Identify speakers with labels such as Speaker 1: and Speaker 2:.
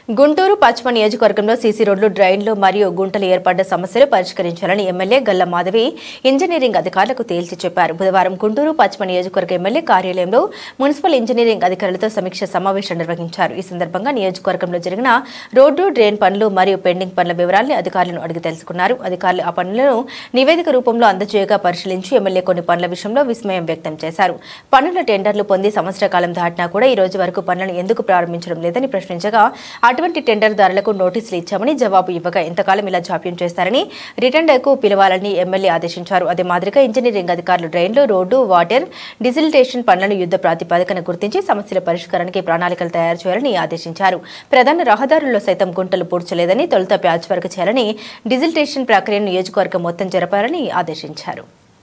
Speaker 1: గుంటూరు పశ్చిమ నియోజకవర్గంలో సీసీ రోడ్లు డ్రైన్లు మరియు గుంటలు ఏర్పడ్డ సమస్యలు పరిష్కరించాలని ఎమ్మెల్యే గల్ల మాధవి ఇంజనీరింగ్ అధికారులకు తేల్చి చెప్పారు బుధవారం గుంటూరు పశ్చిమ నియోజకవర్గ ఎమ్మెల్యే కార్యాలయంలో మున్సిపల్ ఇంజనీరింగ్ అధికారులతో సమీక్ష సమావేశం నిర్వహించారు ఈ సందర్భంగా నియోజకవర్గంలో జరిగిన రోడ్డు డ్రైన్ పనులు మరియు పెండింగ్ పనుల వివరాలను అధికారులను అడిగి తెలుసుకున్నారు అధికారులు ఆ పనులను నివేదిక రూపంలో అందజేయగా పరిశీలించి ఎమ్మెల్యే కొన్ని పనుల విషయంలో విస్మయం వ్యక్తం చేశారు పనుల టెండర్లు పొంది సంవత్సర కాలం దాటినా కూడా ఈ రోజు వరకు పనులను ఎందుకు ప్రారంభించడం లేదని ప్రశ్నించగా అటువంటి టెండర్దారులకు నోటీసులు ఇచ్చామని జవాబు ఇవ్వగా ఎంతకాలం ఇలా జాప్యం చేస్తారని రిటర్న్కు పిలవాలని ఎమ్మెల్యే ఆదేశించారు అదే మాదిరిగా ఇంజనీరింగ్ అధికారులు డ్రైన్లు రోడ్డు వాటర్ డిజిటేషన్ పనులను యుద్ధ ప్రాతిపదికన గుర్తించి సమస్యల పరిష్కారానికి ప్రణాళికలు తయారు చేయాలని ఆదేశించారు ప్రధాన రహదారుల్లో సైతం గుంటలు పూడ్చలేదని తొలుత ప్యాచ్ వర్క్ చేయాలని డిజిటేషన్ ప్రక్రియను నియోజకవర్గం మొత్తం జరపాలని ఆదేశించారు